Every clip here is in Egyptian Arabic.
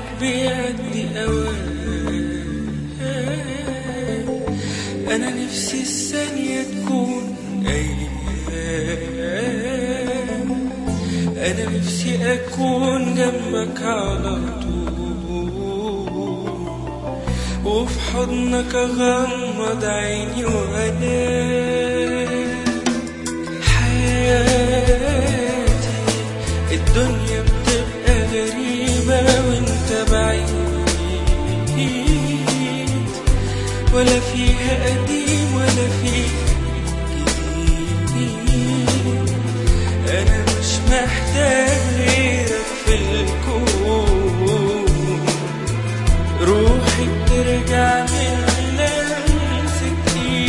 بعدك بيعدي أوان أنا نفسي الثانية تكون أيام أنا نفسي أكون جنبك على طول وفي حضنك أغمض عيني وأنام حياتي الدنيا بتبقى غريبة وانت بعيد ولا فيها قديم ولا فيها جديد أنا مش محتاج غيرك في الكون روحي بترجع من لمسة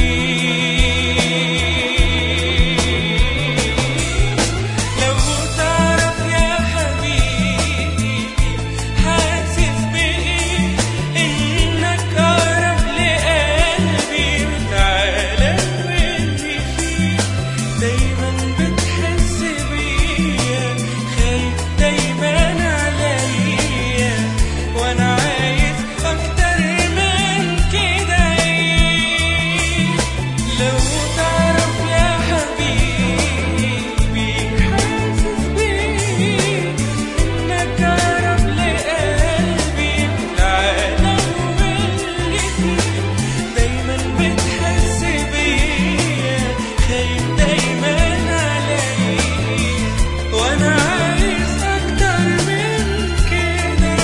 ايد لو تعرف يا حبيبي حاسس بإيه إنك أقرب لقلبي وتعالى واللي فيه دايما بتحس بيا خايف دايما عليا وأنا عايز أكتر من كده إيه لو تعرف يا حبيبي حاسس بيه إنك أقرب لقلبي العالم واللي فيه دايما بتحس بيا خايف دايما عليا وأنا عايز أكتر من كده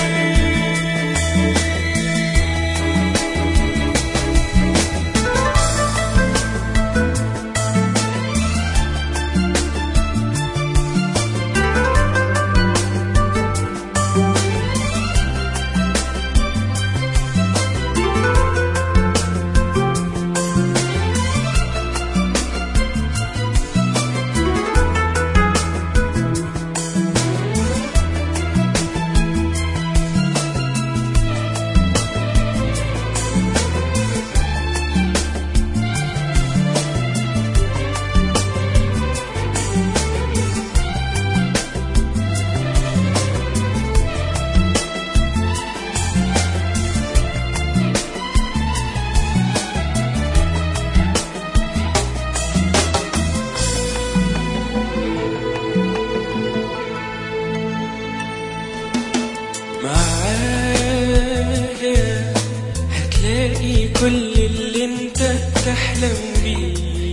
معايا هتلاقي كل اللي انت بتحلم بيه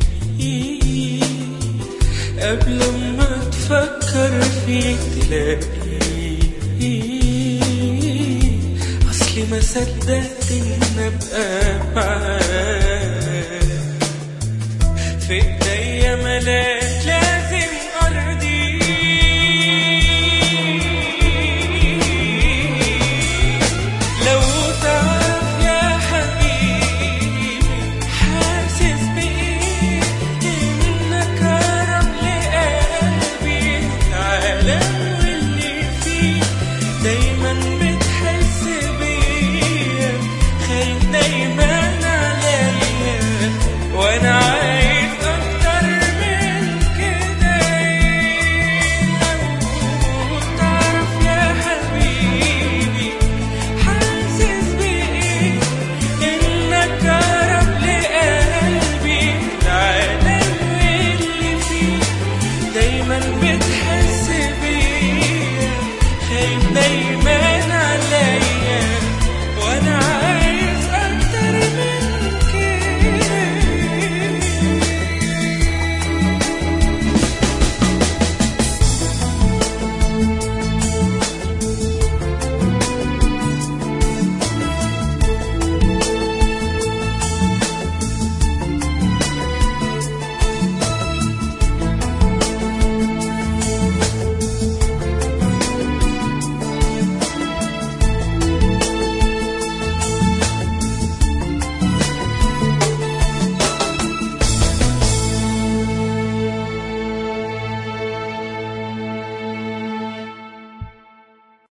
قبل ما تفكر فيه تلاقيه اصلي ما صدقت ان ابقى معاك في ايديا ملاك